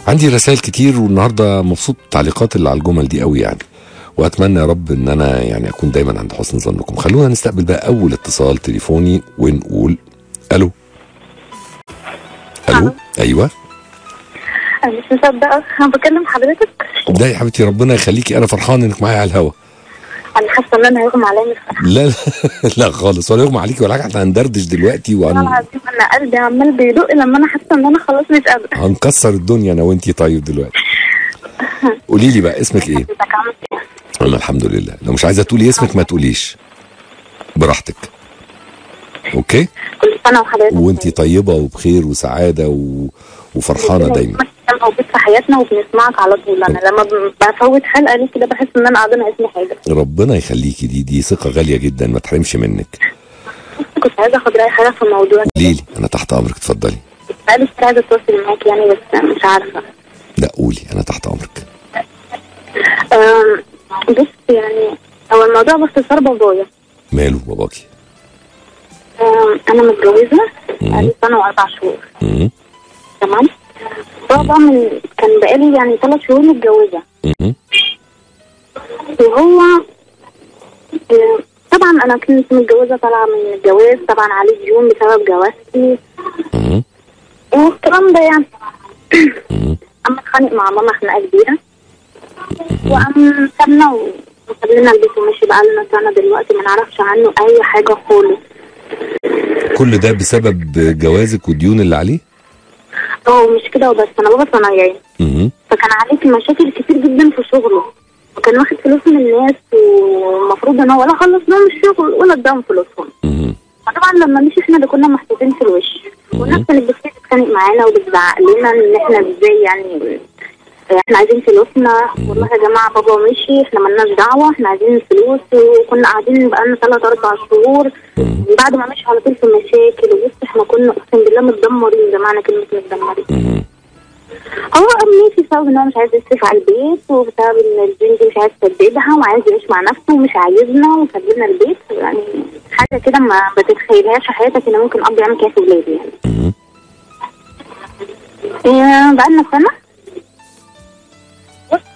عندي رسائل كتير والنهارده مبسوط بالتعليقات اللي على الجمل دي قوي يعني واتمنى يا رب ان انا يعني اكون دايما عند حسن ظنكم خلونا نستقبل بقى اول اتصال تليفوني ونقول الو الو ألو. ايوه انا مش مصدقه انا بكلم حضرتك ده يا حبيبتي ربنا يخليكي انا فرحان انك معايا على الهوا انا حاسه ان انا هيغمى عليا من الفرح لا لا, لا خالص ولا يغمى عليكي ولا حاجه احنا هندردش دلوقتي والله وهن العظيم انا قلبي عمال بيدق لما انا حاسه ان انا خلاص مش قادره هنكسر الدنيا انا وانتي طيب دلوقتي قولي لي بقى اسمك ايه حضرتك عامل ايه؟ انا الحمد لله لو مش عايزه تقولي اسمك ما تقوليش براحتك اوكي كل سنه وحضرتك وانتي طيبه وبخير وسعاده و... وفرحانه دايما انت موجود في حياتنا وبنسمعك على طول انا لما ب- بفوت حلقه ليك كده بحس ان انا قاعده ناقصني حاجه ربنا يخليكي دي دي ثقه غاليه جدا ما تحرمش منك كنت عايزه اخد راي حاجه في الموضوع ده. قولي لي انا تحت امرك اتفضلي بقالي كتير عايزه اتواصل معاك يعني بس مش عارفه لا قولي انا تحت امرك أم، بص يعني هو الموضوع باختصار بابايا ماله باباكي أم، انا متجوزه مم. بقالي سنه واربع شهور مم. تمام بابا من كان بقالي يعني ثلاث شهور متجوزه مم. وهو آه، طبعا انا كنت متجوزه طالعه من الجواز طبعا عليه ديون بسبب جوازتي مم. والكلام ده يعني مم. اما اتخانق مع ماما خناقه كبيره وقام سابنا و- وساب لنا البيت ومشي بقى لنا سنه دلوقتي ما نعرفش عنه اي حاجه خالص كل ده بسبب جوازك والديون اللي عليه هو مش كده وبس انا بابا صنايعي مم. فكان عليه مشاكل كتير جدا في شغله وكان واخد فلوس من الناس والمفروض ان هو ولا خلص لهم الشغل ولا اداهم فلوسهم مم. فطبعا لما مشي احنا اللي كنا محطوطين في الوش والناس كانت بتيجي تتخانق معانا وبتزعق لنا ان احنا ازاي يعني احنا عايزين فلوسنا والله يا جماعه بابا مشي احنا مالناش دعوه احنا عايزين الفلوس وكنا قاعدين بقالنا ثلاث اربع شهور بعد ما مشي على طول في مشاكل وبص احنا كنا اقسم بالله متدمرين بمعنى كلمه متدمرين مم. هو قام ماشي بسبب ان هو مش عايز يصرف على البيت وبسبب ان البنت مش عايز تسددها وعايز يعيش مع نفسه ومش عايزنا وساب لنا البيت يعني حاجه كده ما بتتخيلهاش في حياتك ان ممكن اب يعمل كده في ولاده يعني. مم. إيه، بقالنا سنه بص،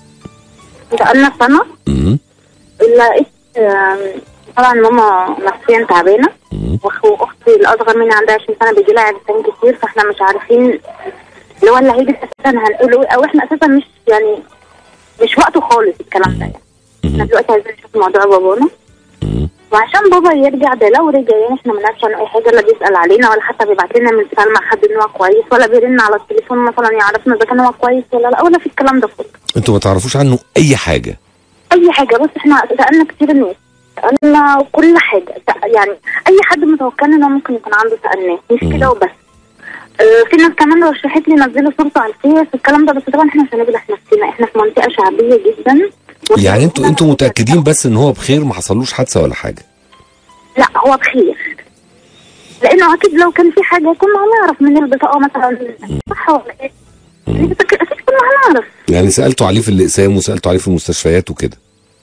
بقالنا سنه مم. لقيت آم، طبعا ماما نفسيا تعبانه مم. واخ- واختي الاصغر مني عندها 20 سنه بيجي لها عرسان كتير فاحنا مش عارفين اللي هو اللي هيجي اساسا هنقوله إيه، او احنا اساسا مش يعني مش وقته خالص الكلام ده يعني احنا مم. دلوقتي عايزين نشوف موضوع بابانا مم. وعشان بابا يرجع ده لو رجع يعني احنا ما نعرفش عنه اي حاجه لا بيسال علينا ولا حتى بيبعت لنا من سؤال مع حد ان هو كويس ولا بيرن على التليفون مثلا يعرفنا اذا كان هو كويس ولا لا ولا في الكلام ده كله انتوا ما تعرفوش عنه اي حاجه اي حاجه بس احنا سالنا كتير الناس سالنا كل حاجه سأ- يعني اي حد متوقعنا ان هو ممكن يكون عنده سالناه مش مم. كده وبس آه، في ناس كمان رشحت لي نزلوا صورته على الفيس الكلام ده بس طبعا احنا مش هنجلح نفسنا احنا في منطقه شعبيه جدا يعني انتوا انتوا متاكدين بس ان هو بخير ما حصلوش حادثه ولا حاجه لا هو بخير لانه اكيد لو كان في حاجه كنا هنعرف من البطاقه مثلا صح ولا ايه؟ يعني بس اكيد كنا هنعرف يعني سالتوا عليه في الاقسام وسالتوا عليه في المستشفيات وكده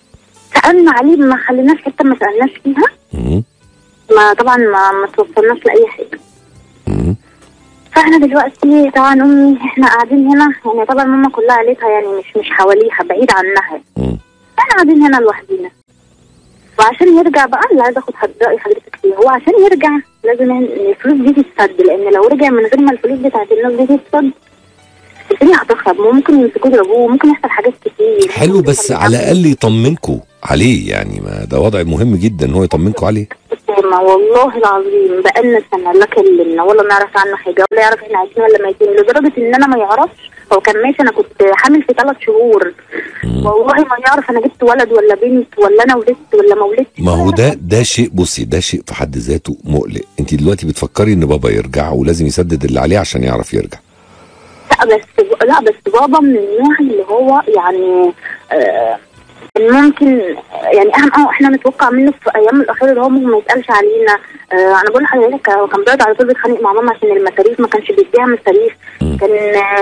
سالنا عليه ما خليناش حته ما سالناش فيها مم. ما طبعا ما ما توصلناش لاي حاجه مم. فاحنا دلوقتي طبعا امي احنا قاعدين هنا يعني طبعا ماما كلها عيلتها يعني مش مش حواليها بعيد عنها مم. احنا قاعدين هنا لوحدينا وعشان يرجع بقى اللي عايزه اخد حد راي حضرتك فيه هو عشان يرجع لازم إن الفلوس دي تتسد لان لو رجع من غير ما الفلوس بتاعت الناس دي تتسد الدنيا هتخرب ممكن يمسكوه يضربوه ممكن يحصل حاجات كتير حلو ممكن بس يحصل على الاقل يطمنكوا عليه يعني ما ده وضع مهم جدا ان هو يطمنكوا عليه ما والله العظيم بقالنا سنه لا كلمنا ولا نعرف عنه حاجه ولا يعرف احنا عايشين ولا ميتين لدرجه ان انا ما يعرفش هو كان ماشي انا كنت حامل في ثلاث شهور والله ما يعرف انا جبت ولد ولا بنت ولا انا ولدت ولا ما ولدتش ما هو ده ده شيء بصي ده شيء في حد ذاته مقلق انت دلوقتي بتفكري ان بابا يرجع ولازم يسدد اللي عليه عشان يعرف يرجع لا بس لا بس بابا من النوع اللي هو يعني آه ممكن يعني احنا احنا نتوقع منه في ايام الاخيره اللي هو ممكن ما يسالش علينا آه انا بقول لحضرتك هو كان بيقعد على طول بيتخانق مع ماما عشان المصاريف ما كانش بيديها مصاريف كان آه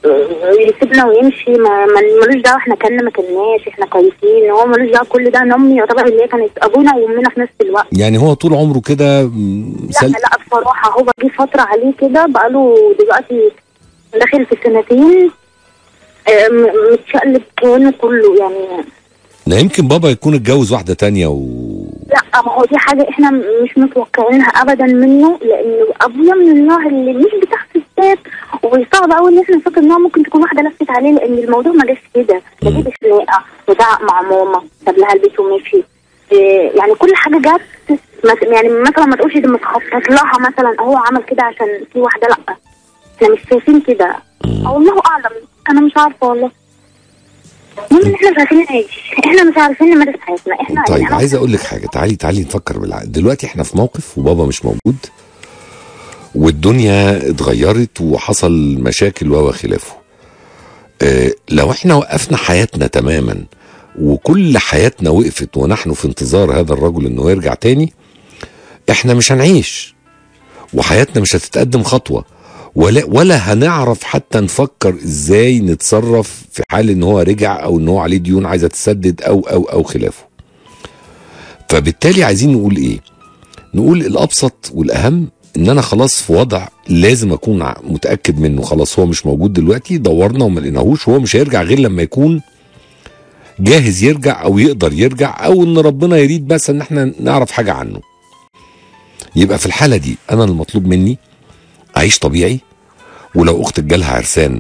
يسيبنا ويمشي ما ما- ملوش دعوه احنا كنا ما كناش احنا كويسين هو ملوش دعوه كل ده انا امي يعتبر اللي هي كانت ابونا وامنا في نفس الوقت يعني هو طول عمره كده مم، لا سل... لا بصراحة هو جه فترة عليه كده بقاله دلوقتي داخل في سنتين آه، م- متشقلب كيانه كله يعني ده يمكن بابا يكون اتجوز واحده تانية و لا ما هو دي حاجة احنا م- مش متوقعينها ابدا منه لان ابويا من النوع اللي مش بتحت الذات وصعب قوي ان احنا نفكر ان هو ممكن تكون واحدة لفت عليه لان الموضوع ما جاش كده ده مم. جه بخناقة وزعق مع ماما ساب لها البيت ومشي إيه، يعني كل حاجة جت مس- يعني مثلا ما تقولش ده متخطط لها مثلا هو عمل كده عشان في واحدة لا احنا مش شايفين كده أو الله اعلم انا مش عارفة والله المهم ان احنا مش عارفين نعيش احنا مش عارفين نمارس حياتنا احنا طيب يعني أنا عايز اقول لك حاجه تعالي تعالي نفكر بالعقل دلوقتي احنا في موقف وبابا مش موجود والدنيا اتغيرت وحصل مشاكل و خلافه اه لو احنا وقفنا حياتنا تماما وكل حياتنا وقفت ونحن في انتظار هذا الرجل انه يرجع تاني احنا مش هنعيش وحياتنا مش هتتقدم خطوه ولا ولا هنعرف حتى نفكر ازاي نتصرف في حال ان هو رجع او ان هو عليه ديون عايزه تسدد او او او خلافه فبالتالي عايزين نقول ايه نقول الابسط والاهم ان انا خلاص في وضع لازم اكون ع- متاكد منه خلاص هو مش موجود دلوقتي دورنا وما لقيناهوش وهو مش هيرجع غير لما يكون جاهز يرجع او يقدر يرجع او ان ربنا يريد بس ان احنا نعرف حاجه عنه يبقى في الحاله دي انا المطلوب مني اعيش طبيعي ولو اختك جالها عرسان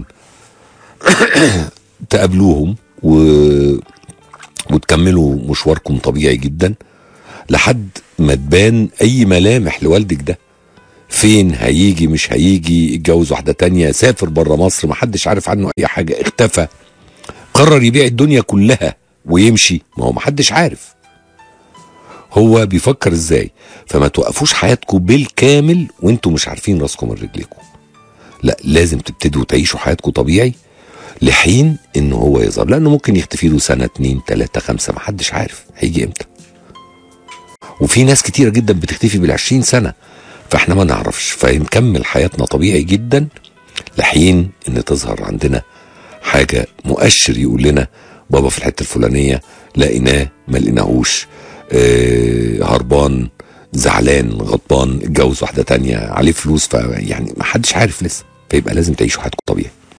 تقابلوهم و... وتكملوا مشواركم طبيعي جدا لحد ما تبان اي ملامح لوالدك ده فين هيجي مش هيجي اتجوز واحده تانية سافر بره مصر محدش عارف عنه اي حاجه اختفى قرر يبيع الدنيا كلها ويمشي ما هو محدش عارف هو بيفكر ازاي فما توقفوش حياتكم بالكامل وانتوا مش عارفين راسكم من رجليكم لا لازم تبتدوا تعيشوا حياتكم طبيعي لحين ان هو يظهر لانه ممكن يختفي له سنه اتنين تلاته خمسه محدش عارف هيجي امتى وفي ناس كتيره جدا بتختفي بالعشرين سنه فاحنا ما نعرفش فنكمل حياتنا طبيعي جدا لحين ان تظهر عندنا حاجه مؤشر يقول لنا بابا في الحته الفلانيه لقيناه ما لقيناهوش آه هربان زعلان غضبان اتجوز واحده تانية عليه فلوس فيعني ما حدش عارف لسه فيبقى لازم تعيشوا حياتكم طبيعي